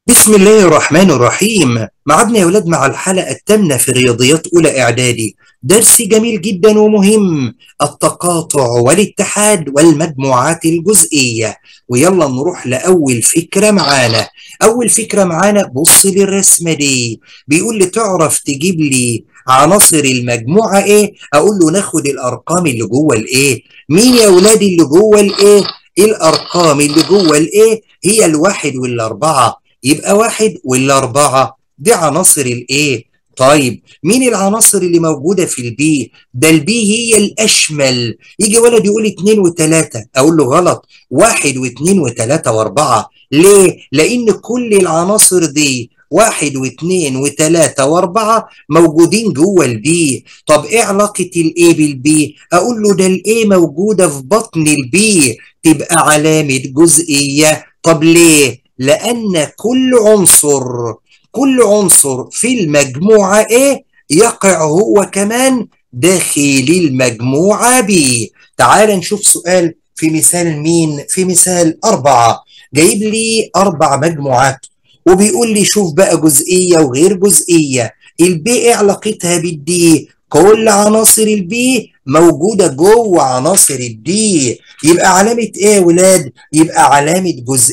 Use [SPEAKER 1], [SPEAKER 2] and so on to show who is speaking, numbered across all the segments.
[SPEAKER 1] بسم الله الرحمن الرحيم معادنا يا ولاد مع الحلقة الثامنة في رياضيات أولى إعدادي درس جميل جدا ومهم التقاطع والاتحاد والمجموعات الجزئية ويلا نروح لأول فكرة معانا أول فكرة معانا بص للرسمة دي بيقول لي تعرف تجيب لي عناصر المجموعة إيه أقول له ناخد الأرقام اللي جوه الإيه مين يا ولادي اللي جوه الإيه الأرقام اللي جوه الإيه هي الواحد والأربعة يبقى واحد ولا أربعة دي عناصر الإيه طيب مين العناصر اللي موجودة في البي ده البي هي الأشمل يجي ولد يقول اتنين وتلاتة أقول له غلط واحد واتنين وتلاتة وأربعة ليه؟ لأن كل العناصر دي واحد واثنين وثلاثة واربعة موجودين جوه البي طب ايه علاقة الاي بالبي اقول له ده الاي موجودة في بطن البي تبقى علامة جزئية طب ليه لان كل عنصر كل عنصر في المجموعة ايه يقع هو كمان داخل المجموعة بي تعال نشوف سؤال في مثال مين في مثال أربعة جايب لي أربع مجموعات وبيقول لي شوف بقى جزئية وغير جزئية البي ايه علاقتها بالدي كل عناصر البي موجودة جوه عناصر الدي يبقى علامة ايه يا ولاد يبقى علامة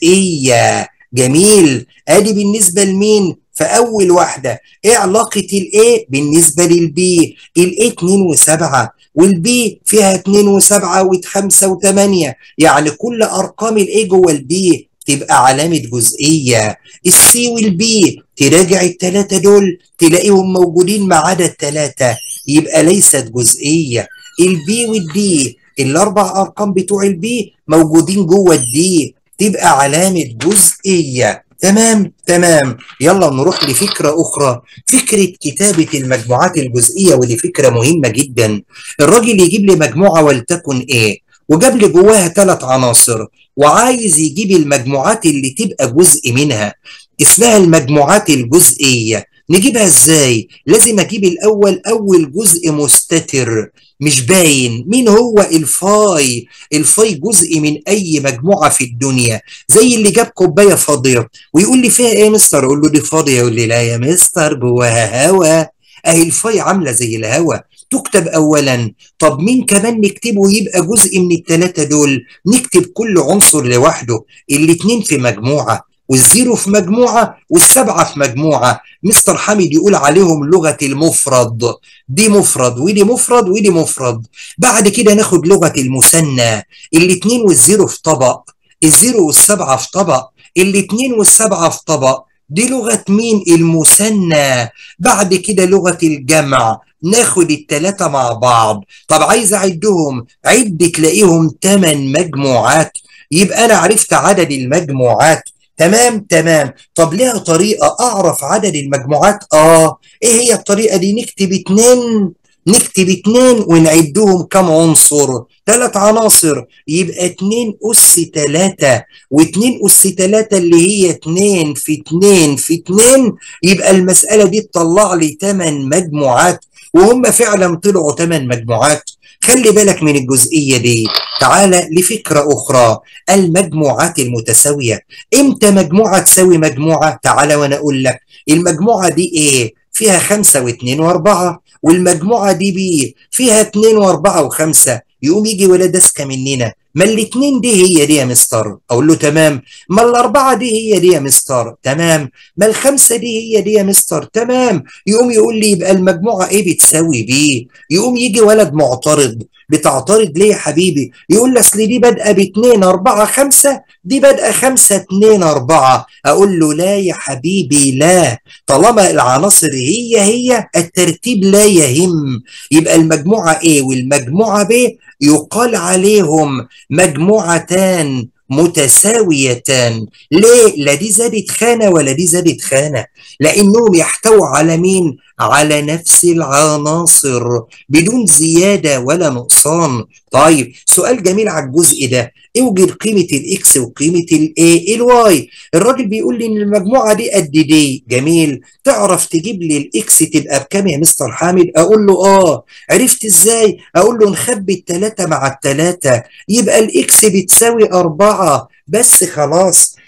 [SPEAKER 1] جزئية جميل ادي بالنسبة لمين فاول واحدة ايه علاقة الايه بالنسبة للبي الايه 2 و7 والبي فيها 2 و7 و5 و8 يعني كل ارقام الايه جوه البي تبقى علامة جزئية السي والبي تراجع التلاتة دول تلاقيهم موجودين ما عدا التلاتة يبقى ليست جزئية البي والدي الأربع أرقام بتوع البي موجودين جوه الدي تبقى علامة جزئية تمام تمام يلا نروح لفكرة أخرى فكرة كتابة المجموعات الجزئية ودي فكرة مهمة جدا الراجل يجيب لي مجموعة ولتكن إيه وجاب لي جواها ثلاث عناصر وعايز يجيب المجموعات اللي تبقى جزء منها اسمها المجموعات الجزئية نجيبها ازاي لازم اجيب الاول اول جزء مستتر مش باين مين هو الفاي الفاي جزء من اي مجموعة في الدنيا زي اللي جاب كوباية فاضية ويقول لي فيها ايه يا مستر اقول له دي فاضية يقول لي لا يا مستر جواها هوا اهي الفاي عاملة زي الهوا تكتب اولا طب مين كمان نكتبه يبقى جزء من الثلاثه دول نكتب كل عنصر لوحده الاثنين في مجموعه والزيرو في مجموعة والسبعة في مجموعة مستر حامد يقول عليهم لغة المفرد دي مفرد ودي مفرد ودي مفرد بعد كده ناخد لغة المثنى الاتنين والزيرو في طبق الزيرو والسبعة في طبق الاتنين والسبعة في طبق دي لغة مين المثنى بعد كده لغة الجمع ناخد التلاتة مع بعض طب عايز اعدهم عد تلاقيهم تمن مجموعات يبقى انا عرفت عدد المجموعات تمام تمام طب ليها طريقة اعرف عدد المجموعات اه ايه هي الطريقة دي نكتب اتنين نكتب اتنين ونعدهم كم عنصر ثلاث عناصر يبقى اتنين أس تلاتة واتنين أس تلاتة اللي هي اتنين في اتنين في اتنين يبقى المسألة دي تطلع لي تمن مجموعات وهم فعلا طلعوا تمن مجموعات خلي بالك من الجزئية دي تعالى لفكرة أخرى المجموعات المتساوية إمتى مجموعة تساوي مجموعة تعالى وأنا أقول لك المجموعة دي إيه فيها خمسة واثنين وأربعة والمجموعة دي بي فيها اتنين وأربعة وخمسة يقوم يجي ولد أذكى مننا ما الاتنين دي هي دي يا مستر اقول له تمام ما الاربعه دي هي دي يا مستر تمام ما الخمسه دي هي دي يا مستر تمام يقوم يقول لي يبقى المجموعه ايه بتساوي بي يقوم يجي ولد معترض بتعترض ليه يا حبيبي يقول لي اصل دي بادئه باتنين اربعه خمسه دي بادئه خمسه اتنين اربعه اقول له لا يا حبيبي لا طالما العناصر هي هي الترتيب لا يهم يبقى المجموعه ايه والمجموعه ب يقال عليهم مجموعتان متساويتان ليه لا دي زادت خانه ولا دي زادت خانه لانهم يحتووا على مين على نفس العناصر بدون زياده ولا نقصان طيب سؤال جميل على الجزء ده اوجد قيمه الاكس وقيمه الايه الواي الراجل بيقول لي ان المجموعه دي قد دي جميل تعرف تجيب لي الاكس تبقى بكام يا مستر حامد اقول له اه عرفت ازاي اقول له نخبي الثلاثه مع الثلاثه يبقى الاكس بتساوي أربعة بس خلاص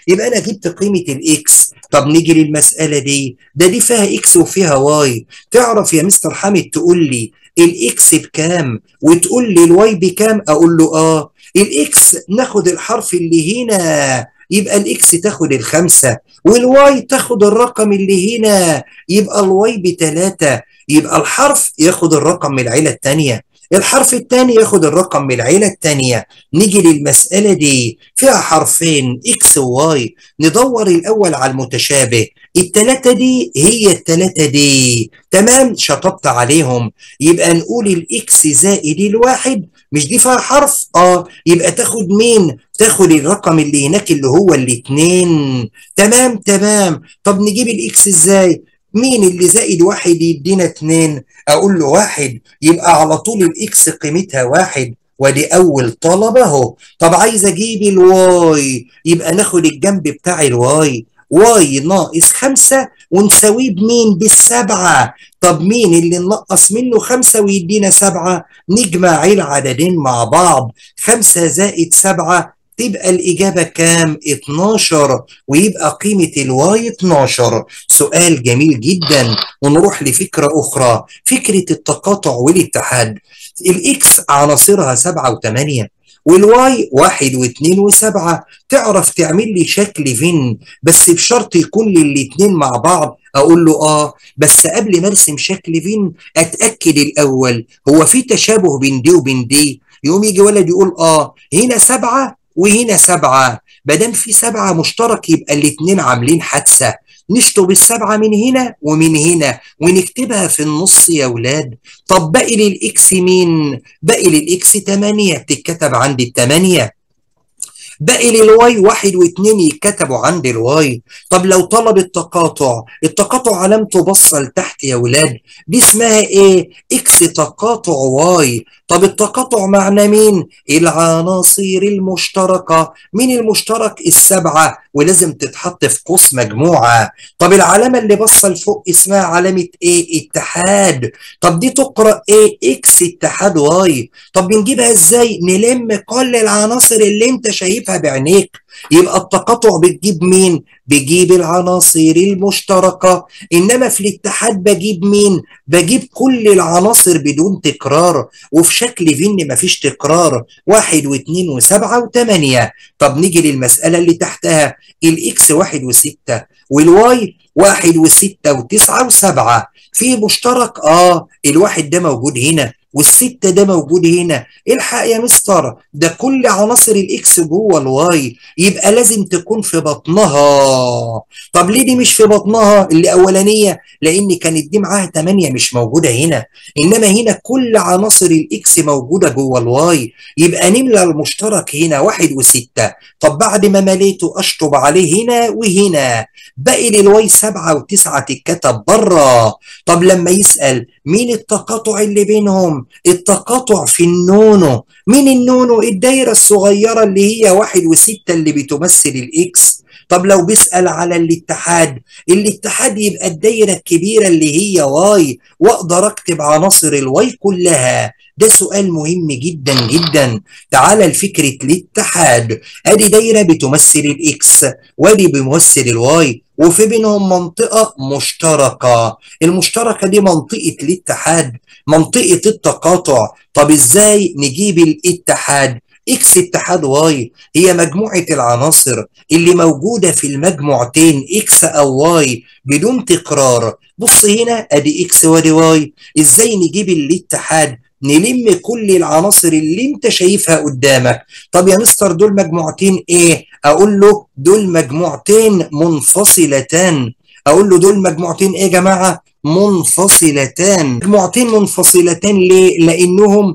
[SPEAKER 1] يبقى انا جبت قيمه الاكس طب نيجي للمساله دي ده دي فيها اكس وفيها واي تعرف يا مستر حامد تقول لي الاكس بكام وتقول لي الواي بكام اقول له اه الاكس ناخد الحرف اللي هنا يبقى الاكس تاخد الخمسة والواي تاخد الرقم اللي هنا يبقى الواي بتلاتة يبقى الحرف ياخد الرقم من العيلة التانية الحرف الثاني ياخد الرقم من العيلة الثانية نيجي للمسألة دي فيها حرفين اكس وواي ندور الأول على المتشابه التلاتة دي هي التلاتة دي تمام شطبت عليهم يبقى نقول الاكس زائد الواحد مش دي فيها حرف اه يبقى تاخد مين تاخد الرقم اللي هناك اللي هو الاتنين تمام تمام طب نجيب الاكس ازاي مين اللي زائد واحد يدينا اتنين اقول له واحد يبقى على طول الاكس قيمتها واحد ودي اول طلب اهو طب عايز اجيب الواي يبقى ناخد الجنب بتاع الواي واي ناقص خمسة ونساويه بمين بالسبعة طب مين اللي ننقص منه خمسة ويدينا سبعة نجمع العددين مع بعض خمسة زائد سبعة تبقى الإجابة كام؟ 12 ويبقى قيمة الواي 12 سؤال جميل جدا ونروح لفكرة أخرى فكرة التقاطع والاتحاد الإكس عناصرها 7 و8 والواي واحد واثنين وسبعة تعرف تعمل لي شكل فين بس بشرط يكون لي الاتنين مع بعض اقول له اه بس قبل ما ارسم شكل فين اتاكد الاول هو في تشابه بين دي وبين دي يقوم يجي ولد يقول اه هنا سبعة وهنا سبعة مادام في سبعة مشترك يبقى الاتنين عاملين حادثة نشطب السبعة من هنا ومن هنا ونكتبها في النص يا ولاد طب باقي للإكس مين؟ باقي للإكس 8 بتتكتب عندي التمانية باقي للواي واحد واثنين يتكتبوا عند الواي طب لو طلب التقاطع التقاطع علامته بصه لتحت يا ولاد دي اسمها ايه اكس تقاطع واي طب التقاطع معنى مين العناصر المشتركه مين المشترك السبعه ولازم تتحط في قوس مجموعه طب العلامه اللي بصه لفوق اسمها علامه ايه اتحاد طب دي تقرا ايه اكس اتحاد واي طب بنجيبها ازاي نلم كل العناصر اللي انت شايفها بعينيك يبقى التقاطع بتجيب مين بجيب العناصر المشتركة إنما في الاتحاد بجيب مين بجيب كل العناصر بدون تكرار وفي شكل فين مفيش تكرار واحد واثنين وسبعة وثمانية طب نيجي للمسألة اللي تحتها الإكس واحد وستة والواي واحد وستة وتسعة وسبعة في مشترك آه الواحد ده موجود هنا والستة ده موجود هنا الحق يا مستر ده كل عناصر الاكس جوه الواي يبقى لازم تكون في بطنها طب ليه دي مش في بطنها اللي اولانيه لان كانت دي معاها 8 مش موجوده هنا انما هنا كل عناصر الاكس موجوده جوه الواي يبقى نملى المشترك هنا واحد وستة طب بعد ما مليته اشطب عليه هنا وهنا باقي للواي سبعة وتسعة تتكتب بره طب لما يسأل مين التقاطع اللي بينهم التقاطع في النونو مين النونو الدايرة الصغيرة اللي هي واحد وستة اللي بتمثل الاكس طب لو بيسأل على الاتحاد الاتحاد يبقى الدايرة الكبيرة اللي هي واي واقدر اكتب عناصر الواي كلها ده سؤال مهم جدا جدا تعالى لفكرة الاتحاد ادي دايرة بتمثل الاكس وادي بيمثل الواي وفي بينهم منطقة مشتركة المشتركة دي منطقة الاتحاد منطقة التقاطع طب ازاي نجيب الاتحاد اكس اتحاد واي هي مجموعة العناصر اللي موجودة في المجموعتين اكس او واي بدون تكرار بص هنا ادي اكس وادي واي ازاي نجيب الاتحاد نلم كل العناصر اللي انت شايفها قدامك طب يا مستر دول مجموعتين ايه اقول له دول مجموعتين منفصلتان اقول له دول مجموعتين ايه يا جماعه منفصلتان مجموعتين منفصلتان ليه لانهم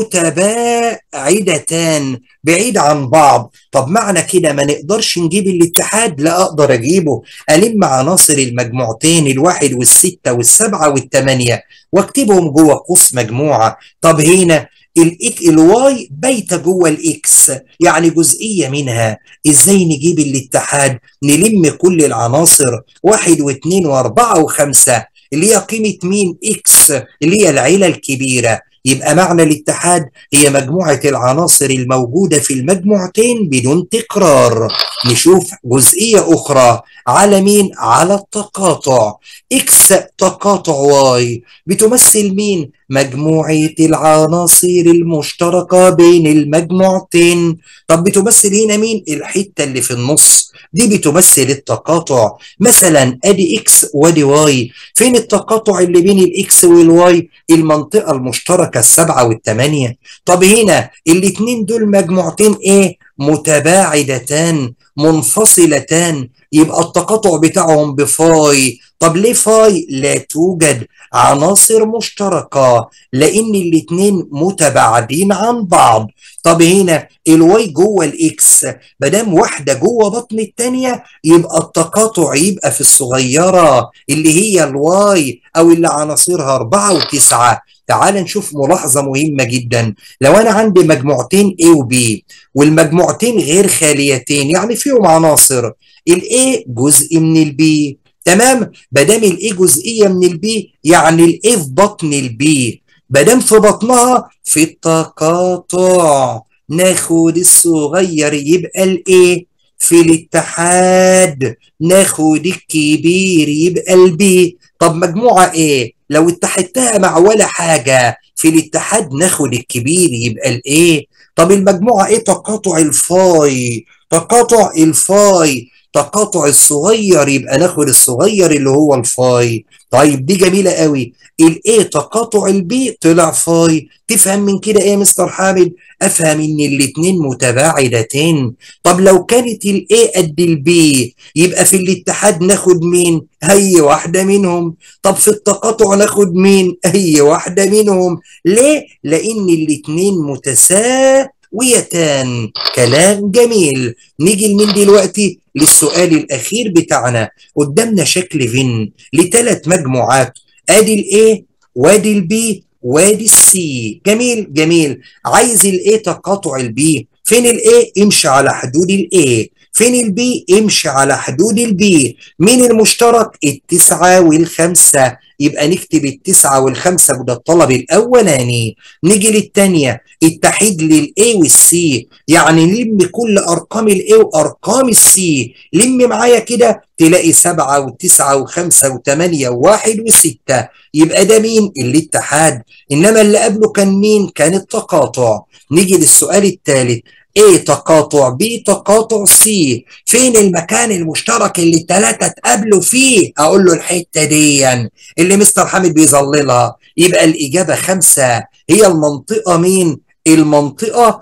[SPEAKER 1] متباعدتان بعيد عن بعض طب معنى كده ما نقدرش نجيب الاتحاد لا اقدر اجيبه الم عناصر المجموعتين الواحد والستة والسبعة والثمانية واكتبهم جوه قوس مجموعة طب هنا الاك الواي بايته جوه الاكس يعني جزئيه منها ازاي نجيب الاتحاد نلم كل العناصر واحد واثنين واربعه وخمسه اللي هي قيمه مين اكس اللي هي العيله الكبيره يبقى معنى الاتحاد هي مجموعة العناصر الموجودة في المجموعتين بدون تكرار نشوف جزئية أخرى على مين؟ على التقاطع إكس تقاطع واي بتمثل مين؟ مجموعة العناصر المشتركة بين المجموعتين طب بتمثل هنا مين؟ الحتة اللي في النص دي بتمثل التقاطع مثلا ادي اكس وادي واي فين التقاطع اللي بين الاكس والواي المنطقة المشتركة السبعة والثمانية طب هنا الاتنين دول مجموعتين ايه متباعدتان منفصلتان يبقى التقاطع بتاعهم بفاي طب ليه فاي لا توجد عناصر مشتركة لأن الاتنين متباعدين عن بعض طب هنا الواي جوه الاكس مادام واحده جوه بطن الثانيه يبقى التقاطع يبقى في الصغيره اللي هي الواي او اللي عناصرها أربعة وتسعة تعال نشوف ملاحظة مهمة جدا لو أنا عندي مجموعتين A و B والمجموعتين غير خاليتين يعني فيهم عناصر ال A جزء من ال B تمام بدام ال A جزئية من ال B يعني ال A في بطن ال B بدام في بطنها في التقاطع ناخد الصغير يبقى الايه في الاتحاد ناخد الكبير يبقى البي طب مجموعة ايه لو اتحدتها مع ولا حاجة في الاتحاد ناخد الكبير يبقى الايه طب المجموعة ايه تقاطع الفاي تقاطع الفاي تقاطع الصغير يبقى ناخد الصغير اللي هو الفاي طيب دي جميلة قوي الايه تقاطع البي طلع فاي تفهم من كده ايه يا مستر حامد افهم ان الاتنين متباعدتين طب لو كانت الايه قد البي يبقى في الاتحاد ناخد مين هي واحدة منهم طب في التقاطع ناخد مين هي واحدة منهم ليه لان الاتنين متساويتان كلام جميل نيجي لمين دلوقتي للسؤال الاخير بتاعنا قدامنا شكل فين لثلاث مجموعات ادي الايه وادي البي وادي السي جميل جميل عايز الايه تقاطع البي فين الايه امشي على حدود الايه فين البي امشي على حدود البي مين المشترك التسعة والخمسة يبقى نكتب التسعة والخمسة وده الطلب الأولاني نيجي للتانية التحيد للA والسي يعني نلم كل أرقام الA وأرقام السي لم معايا كده تلاقي سبعة وتسعة وخمسة وثمانية وواحد وستة يبقى ده مين الاتحاد إنما اللي قبله كان مين كان التقاطع نيجي للسؤال الثالث A تقاطع B تقاطع C فين المكان المشترك اللي الثلاثة اتقابلوا فيه أقول له الحتة دي اللي مستر حامد بيظللها يبقى الإجابة خمسة هي المنطقة مين المنطقة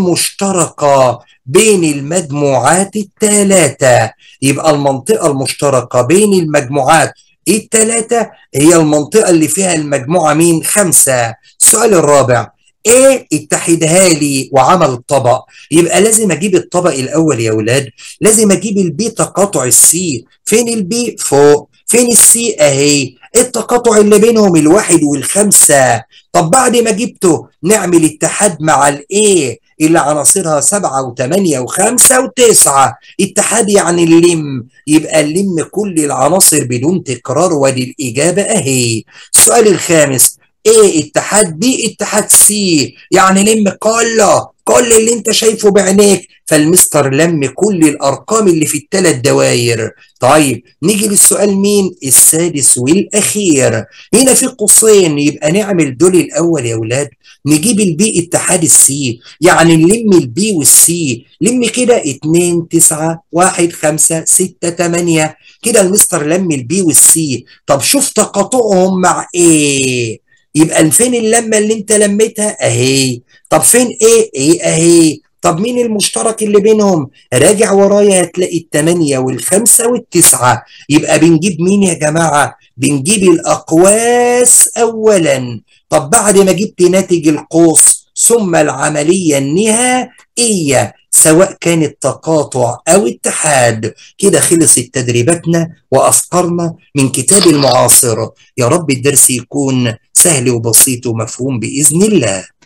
[SPEAKER 1] المشتركة بين المجموعات الثلاثة يبقى المنطقة المشتركة بين المجموعات الثلاثة هي المنطقة اللي فيها المجموعة مين خمسة السؤال الرابع ايه اتحدها لي وعمل الطبق يبقى لازم اجيب الطبق الاول يا ولاد لازم اجيب البي تقاطع السي فين البي فوق فين السي اهي التقاطع اللي بينهم الواحد والخمسة طب بعد ما جبته نعمل اتحاد مع الايه اللي عناصرها سبعة وثمانية وخمسة وتسعة اتحاد يعني اللم يبقى اللم كل العناصر بدون تكرار ودي الإجابة أهي السؤال الخامس ايه اتحاد بي اتحاد سي يعني لم كله كل اللي انت شايفه بعينيك فالمستر لم كل الارقام اللي في الثلاث دواير طيب نيجي للسؤال مين السادس والاخير هنا في قوسين يبقى نعمل دول الاول يا اولاد نجيب البي اتحاد السي يعني نلم البي والسي لم كده 2 9 1 5 6 8 كده المستر لم البي والسي طب شوف تقاطعهم مع ايه يبقى فين اللمه اللي انت لميتها اهي طب فين ايه ايه اهي طب مين المشترك اللي بينهم راجع ورايا هتلاقي الثمانية والخمسة والتسعة يبقى بنجيب مين يا جماعة بنجيب الأقواس أولا طب بعد ما جبت ناتج القوس ثم العملية النهائية سواء كانت تقاطع أو اتحاد كده خلصت تدريباتنا وأفكارنا من كتاب المعاصرة يا رب الدرس يكون سهل وبسيط ومفهوم بإذن الله